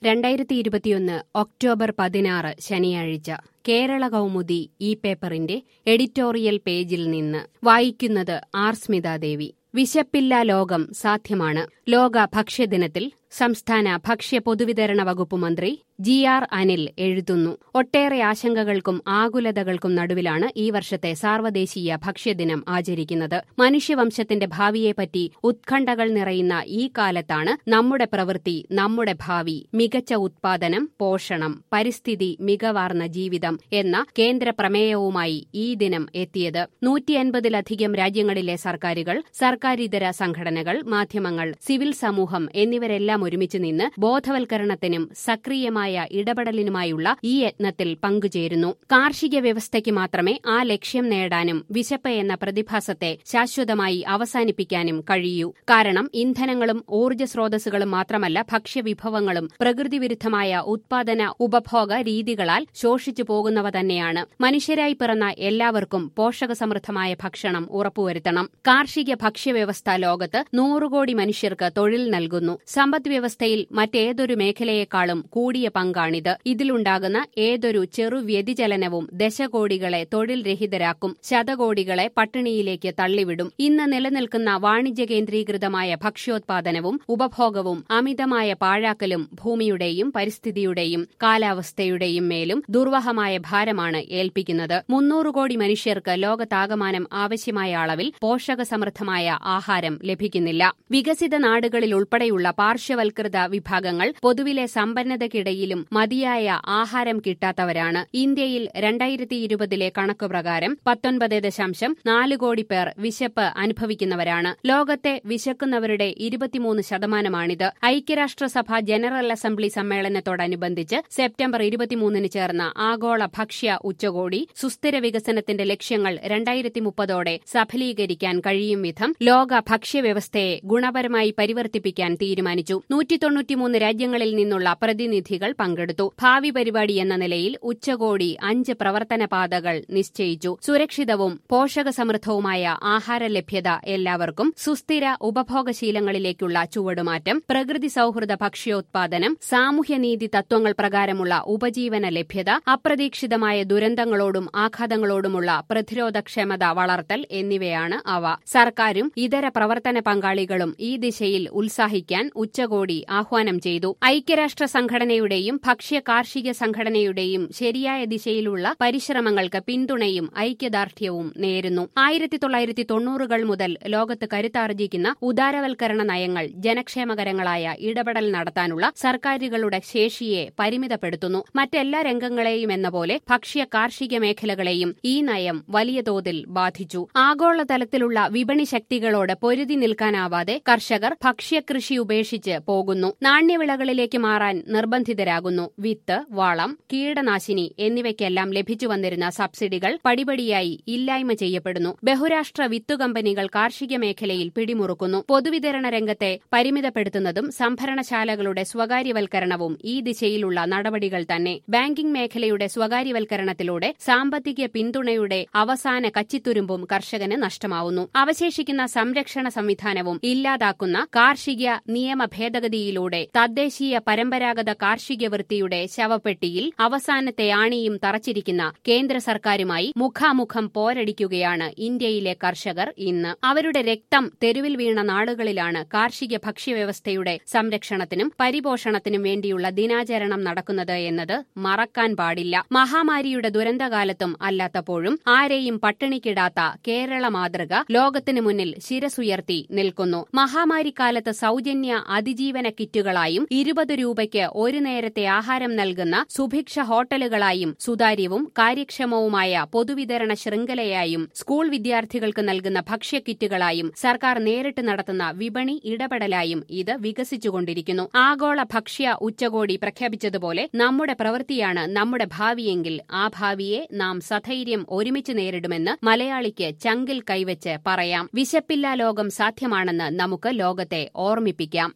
രണ്ടായിരത്തി ഇരുപത്തിയൊന്ന് ഒക്ടോബർ പതിനാറ് ശനിയാഴ്ച കേരള കൗമുദി ഈ പേപ്പറിന്റെ എഡിറ്റോറിയൽ പേജിൽ നിന്ന് വായിക്കുന്നത് ആർ സ്മിതാദേവി വിശപ്പില്ല ലോകം സാധ്യമാണ് ലോക ഭക്ഷ്യദിനത്തിൽ സംസ്ഥാന ഭക്ഷ്യ പൊതുവിതരണ വകുപ്പ് മന്ത്രി ജി ആർ അനിൽ എഴുതുന്നു ഒട്ടേറെ ആശങ്കകൾക്കും ആകുലതകൾക്കും നടുവിലാണ് ഈ വർഷത്തെ സാർവദേശീയ ഭക്ഷ്യദിനം ആചരിക്കുന്നത് മനുഷ്യവംശത്തിന്റെ ഭാവിയെപ്പറ്റി ഉത്കണ്ഠകൾ നിറയുന്ന ഈ കാലത്താണ് നമ്മുടെ പ്രവൃത്തി നമ്മുടെ ഭാവി മികച്ച ഉത്പാദനം പോഷണം പരിസ്ഥിതി മികവാർന്ന ജീവിതം എന്ന കേന്ദ്ര പ്രമേയവുമായി ഈ ദിനം എത്തിയത് നൂറ്റിയൻപതിലധികം രാജ്യങ്ങളിലെ സർക്കാരുകൾ സർക്കാരിതര സംഘടനകൾ മാധ്യമങ്ങൾ സിവിൽ സമൂഹം എന്നിവരെല്ലാം ഒരുമിച്ച് നിന്ന് ബോധവൽക്കരണത്തിനും സക്രിയമായ ഇടപെടലിനുമായുള്ള ഈ യത്നത്തിൽ പങ്കുചേരുന്നു കാർഷിക വ്യവസ്ഥയ്ക്ക് മാത്രമേ ആ ലക്ഷ്യം നേടാനും വിശപ്പ് എന്ന പ്രതിഭാസത്തെ ശാശ്വതമായി അവസാനിപ്പിക്കാനും കഴിയൂ കാരണം ഇന്ധനങ്ങളും ഊർജ്ജ സ്രോതസ്സുകളും മാത്രമല്ല ഭക്ഷ്യവിഭവങ്ങളും പ്രകൃതിവിരുദ്ധമായ ഉത്പാദന ഉപഭോഗ രീതികളാൽ ശോഷിച്ചു പോകുന്നവ തന്നെയാണ് മനുഷ്യരായി പിറന്ന എല്ലാവർക്കും പോഷകസമൃദ്ധമായ ഭക്ഷണം ഉറപ്പുവരുത്തണം കാർഷിക ഭക്ഷ്യവ്യവസ്ഥ ലോകത്ത് നൂറുകോടി മനുഷ്യർക്ക് തൊഴിൽ നൽകുന്നു സമ്പദ്വ്യവസ്ഥയിൽ മറ്റേതൊരു മേഖലയെക്കാളും കൂടിയ പങ്കാണിത് ഇതിലുണ്ടാകുന്ന ഏതൊരു ചെറു വ്യതിചലനവും ദശകോടികളെ തൊഴിൽ രഹിതരാക്കും ശതകോടികളെ പട്ടിണിയിലേക്ക് തള്ളിവിടും ഇന്ന് നിലനിൽക്കുന്ന വാണിജ്യ കേന്ദ്രീകൃതമായ ഭക്ഷ്യോത്പാദനവും ഉപഭോഗവും അമിതമായ പാഴാക്കലും ഭൂമിയുടെയും പരിസ്ഥിതിയുടെയും കാലാവസ്ഥയുടെയും മേലും ദുർവഹമായ ഭാരമാണ് ഏൽപ്പിക്കുന്നത് മുന്നൂറ് കോടി മനുഷ്യർക്ക് ലോകത്താകമാനം ആവശ്യമായ അളവിൽ പോഷകസമൃദ്ധമായ ആഹാരം ലഭിക്കുന്നില്ല വികസിത നാടുകളിൽ ഉൾപ്പെടെയുള്ള പാർശ്വവൽകൃത വിഭാഗങ്ങൾ പൊതുവിലെ സമ്പന്നതയ്ക്കിടയിലും മതിയായ ആഹാരം കിട്ടാത്തവരാണ് ഇന്ത്യയിൽ രണ്ടായിരത്തി ഇരുപതിലെ കണക്ക് പ്രകാരം പത്തൊൻപത് ദശാംശം നാല് കോടി പേർ വിശപ്പ് അനുഭവിക്കുന്നവരാണ് ലോകത്തെ വിശക്കുന്നവരുടെ ഇരുപത്തിമൂന്ന് ശതമാനമാണിത് ഐക്യരാഷ്ട്രസഭ ജനറൽ അസംബ്ലി സമ്മേളനത്തോടനുബന്ധിച്ച് സെപ്റ്റംബർ ഇരുപത്തിമൂന്നിന് ചേർന്ന ആഗോള ഭക്ഷ്യ ഉച്ചകോടി സുസ്ഥിര വികസനത്തിന്റെ ലക്ഷ്യങ്ങൾ രണ്ടായിരത്തി മുപ്പതോടെ സഫലീകരിക്കാൻ കഴിയും വിധം ലോക ഭക്ഷ്യവ്യവസ്ഥയെ ഗുണപരമായി പരിവർത്തിപ്പിക്കാൻ തീരുമാനിച്ചു നൂറ്റി തൊണ്ണൂറ്റിമൂന്ന് രാജ്യങ്ങളിൽ നിന്നുള്ള പ്രതിനിധികൾ പങ്കെടുത്തു ഭാവി പരിപാടി എന്ന നിലയിൽ ഉച്ചകോടി അഞ്ച് പ്രവർത്തന പാതകൾ നിശ്ചയിച്ചു സുരക്ഷിതവും പോഷകസമൃദ്ധവുമായ ആഹാര ലഭ്യത എല്ലാവർക്കും സുസ്ഥിര ഉപഭോഗശീലങ്ങളിലേക്കുള്ള ചുവടുമാറ്റം പ്രകൃതി സൌഹൃദ ഭക്ഷ്യോത്പാദനം സാമൂഹ്യനീതി തത്വങ്ങൾ പ്രകാരമുള്ള ഉപജീവന ലഭ്യത അപ്രതീക്ഷിതമായ ദുരന്തങ്ങളോടും ആഘാതങ്ങളോടുമുള്ള പ്രതിരോധക്ഷമത വളർത്തൽ എന്നിവയാണ് അവ സർക്കാരും ഇതര പ്രവർത്തന പങ്കാളികളും ഈ ദിശയിൽ ഉത്സാഹിക്കാൻ ഉച്ചകോടി ആഹ്വാനം ചെയ്തു ഐക്യരാഷ്ട്ര സംഘടനയുടെയും ഭക്ഷ്യ കാർഷിക സംഘടനയുടെയും ശരിയായ ദിശയിലുള്ള പരിശ്രമങ്ങൾക്ക് പിന്തുണയും ഐക്യദാർഢ്യവും നേരുന്നു ആയിരത്തി തൊള്ളായിരത്തി തൊണ്ണൂറുകൾ മുതൽ ലോകത്ത് കരുത്താർജിക്കുന്ന ഉദാരവൽക്കരണ നയങ്ങൾ ജനക്ഷേമകരങ്ങളായ ഇടപെടൽ നടത്താനുള്ള സർക്കാരുകളുടെ ശേഷിയെ പരിമിതപ്പെടുത്തുന്നു മറ്റെല്ലാ രംഗങ്ങളെയും എന്ന പോലെ ഭക്ഷ്യ കാർഷിക മേഖലകളെയും ഈ നയം വലിയ തോതിൽ ബാധിച്ചു ആഗോളതലത്തിലുള്ള വിപണി ശക്തികളോട് പൊരുതി നിൽക്കാനാവാതെ കർഷകർ ഭക്ഷ്യകൃഷി ഉപേക്ഷിച്ച് പോകുന്നു നാണ്യവിളകളിലേക്ക് മാറാൻ നിർബന്ധിതരാകുന്നു വിത്ത് വളം കീടനാശിനി എന്നിവയ്ക്കെല്ലാം ലഭിച്ചു വന്നിരുന്ന സബ്സിഡികൾ പടിപടിയായി ഇല്ലായ്മ ചെയ്യപ്പെടുന്നു ബഹുരാഷ്ട്ര വിത്തു കമ്പനികൾ കാർഷിക മേഖലയിൽ പിടിമുറുക്കുന്നു പൊതുവിതരണ രംഗത്തെ പരിമിതപ്പെടുത്തുന്നതും സംഭരണശാലകളുടെ സ്വകാര്യവൽക്കരണവും ഈ ദിശയിലുള്ള നടപടികൾ തന്നെ ബാങ്കിംഗ് മേഖലയുടെ സ്വകാര്യവൽക്കരണത്തിലൂടെ സാമ്പത്തിക പിന്തുണയുടെ അവസാന കച്ചിത്തുരുമ്പും കർഷകന് നഷ്ടമാവുന്നു അവശേഷിക്കുന്ന സംരക്ഷണ സംവിധാനവും ഇല്ലാതാക്കുന്ന കാർഷിക നിയമ ഭേദഗതിയിലൂടെ തദ്ദേശീയ പരമ്പരാഗത കാർഷിക വൃത്തിയുടെ ശവപ്പെട്ടിയിൽ അവസാനത്തെ ആണിയും തറച്ചിരിക്കുന്ന കേന്ദ്ര സർക്കാരുമായി മുഖാമുഖം പോരടിക്കുകയാണ് ഇന്ത്യയിലെ കർഷകർ ഇന്ന് അവരുടെ രക്തം തെരുവിൽ വീണ നാടുകളിലാണ് കാർഷിക ഭക്ഷ്യവ്യവസ്ഥയുടെ സംരക്ഷണത്തിനും പരിപോഷണത്തിനും വേണ്ടിയുള്ള ദിനാചരണം നടക്കുന്നത് എന്നത് മറക്കാൻ പാടില്ല മഹാമാരിയുടെ ദുരന്തകാലത്തും അല്ലാത്തപ്പോഴും ആരെയും പട്ടിണിക്കിടാത്ത കേരള മാതൃക ലോകത്തിനു മുന്നിൽ ശിരസുയർത്തി നിൽക്കുന്നു മഹാമാരിക്കാലത്ത് സൌജന്യ അതിജീവന കിറ്റുകളായും ഇരുപത് രൂപയ്ക്ക് ഒരു നേരത്തെ ആഹാരം നൽകുന്ന സുഭിക്ഷ ഹോട്ടലുകളായും സുതാര്യവും കാര്യക്ഷമവുമായ പൊതുവിതരണ ശൃംഖലയായും സ്കൂൾ വിദ്യാർത്ഥികൾക്ക് നൽകുന്ന ഭക്ഷ്യക്കിറ്റുകളായും സർക്കാർ നേരിട്ട് നടത്തുന്ന വിപണി ഇടപെടലായും ഇത് വികസിച്ചുകൊണ്ടിരിക്കുന്നു ആഗോള ഭക്ഷ്യ ഉച്ചകോടി പ്രഖ്യാപിച്ചതുപോലെ നമ്മുടെ പ്രവൃത്തിയാണ് നമ്മുടെ ഭാവിയെങ്കിൽ ആ ഭാവിയെ നാം സധൈര്യം ഒരുമിച്ച് നേരിടുമെന്ന് മലയാളിക്ക് ചങ്കിൽ കൈവച്ച് പറയാം വിശപ്പില്ലാ ലോകം സാധ്യമാണെന്ന് നമുക്ക് ലോകത്തെ ഓർമ്മിപ്പിക്കാം